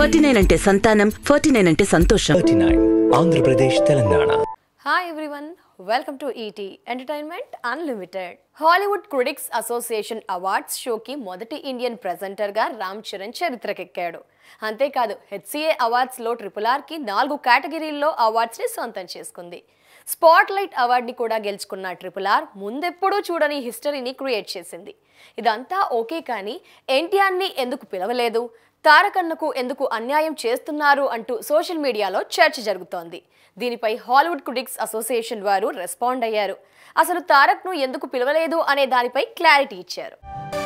forty nine అంటే సంతానం forty nine అంటే సంతోషం thirty nine Andhra Pradesh Telangana hi everyone welcome to ET entertainment unlimited Hollywood critics association awards షోకి మొదటి ఇండియన్ ప్రెజెంటర్గా రామ్ చరణ్ చరిత్రకెక్కాడు అంతేకాదు హెచ్సిఏ అవార్డ్స్లో ట్రిపుల్ ఆర్కి నాలుగు కేటగిరీల్లో అవార్డ్స్ని సొంతం చేసుకుంది స్పాట్ లైట్ అవార్డుని కూడా గెలుచుకున్న ట్రిపుల్ ఆర్ ముందెప్పుడూ చూడని హిస్టరీని క్రియేట్ చేసింది ఇదంతా ఓకే కానీ ఎన్టీఆర్ని ఎందుకు పిలవలేదు తారకన్నకు ఎందుకు అన్యాయం చేస్తున్నారు అంటూ సోషల్ మీడియాలో చర్చ జరుగుతోంది దీనిపై హాలీవుడ్ క్రిటిక్స్ అసోసియేషన్ వారు రెస్పాండ్ అయ్యారు అసలు తారక్ను ఎందుకు పిలవలేదు అనే దానిపై క్లారిటీ ఇచ్చారు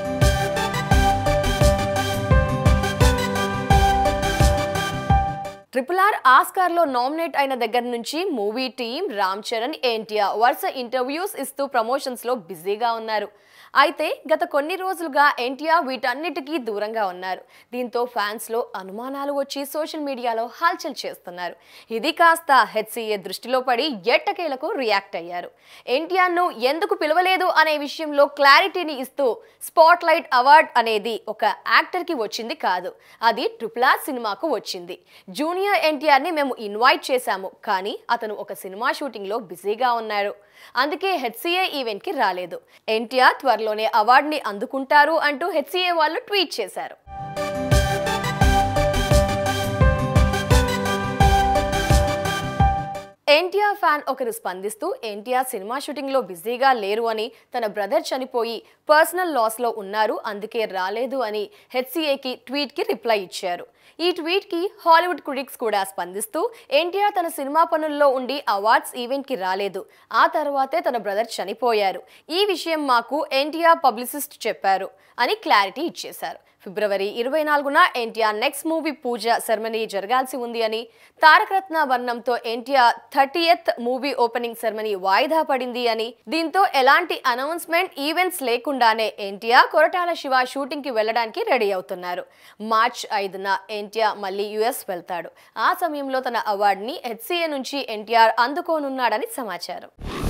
ట్రిపుల్ ఆర్ ఆస్కార్లో నామినేట్ అయిన దగ్గర నుంచి మూవీ టీం రామ్ చరణ్ ఎన్టీఆర్ వరుస ఇంటర్వ్యూస్ ఇస్తూ ప్రమోషన్స్లో బిజీగా ఉన్నారు అయితే గత కొన్ని రోజులుగా ఎన్టీఆర్ వీటన్నిటికీ దూరంగా ఉన్నారు దీంతో ఫ్యాన్స్లో అనుమానాలు వచ్చి సోషల్ మీడియాలో హల్చల్ చేస్తున్నారు ఇది కాస్త హెచ్సిఏ దృష్టిలో పడి ఎట్టకేలకు రియాక్ట్ అయ్యారు ఎన్టీఆర్ను ఎందుకు పిలవలేదు అనే విషయంలో క్లారిటీని ఇస్తూ స్పాట్ లైట్ అవార్డ్ అనేది ఒక యాక్టర్కి వచ్చింది కాదు అది ట్రిపుల్ ఆర్ సినిమాకు వచ్చింది జూనియర్ ఎన్టీఆర్ని మేము ఇన్వైట్ చేశాము కానీ అతను ఒక సినిమా షూటింగ్లో బిజీగా ఉన్నారు అందుకే హెచ్సిఏ ఈవెంట్కి రాలేదు ఎన్టీఆర్ త్వరలోనే అవార్డుని అందుకుంటారు అంటూ హెచ్సిఏ వాళ్ళు ట్వీట్ చేశారు ఎన్టీఆర్ ఫ్యాన్ ఒకరు స్పందిస్తూ ఎన్టీఆర్ సినిమా షూటింగ్లో బిజీగా లేరు అని తన బ్రదర్ చనిపోయి పర్సనల్ లాస్లో ఉన్నారు అందుకే రాలేదు అని హెచ్సిఏకి ట్వీట్కి రిప్లై ఇచ్చారు ఈ ట్వీట్కి హాలీవుడ్ క్రిటిక్స్ కూడా స్పందిస్తూ ఎన్టీఆర్ తన సినిమా పనుల్లో ఉండి అవార్డ్స్ ఈవెంట్కి రాలేదు ఆ తర్వాతే తన బ్రదర్ చనిపోయారు ఈ విషయం మాకు ఎన్టీఆర్ పబ్లిసిస్ట్ చెప్పారు అని క్లారిటీ ఇచ్చేశారు ఫిబ్రవరి ఇరవై నాలుగున NTR next movie puja ceremony జరగాల్సి ఉంది అని తారకరత్న వర్ణంతో NTR thirtieth movie opening ceremony వాయిదా పడింది అని దీంతో ఎలాంటి అనౌన్స్మెంట్ ఈవెంట్స్ లేకుండానే ఎన్టీఆర్ కొరటాల శివ షూటింగ్ కి వెళ్ళడానికి రెడీ అవుతున్నారు మార్చ్ ఐదున ఎన్టీఆర్ మళ్ళీ యుఎస్ వెళ్తాడు ఆ సమయంలో తన అవార్డుని హెచ్సిఏ నుంచి ఎన్టీఆర్ అందుకోనున్నాడని సమాచారం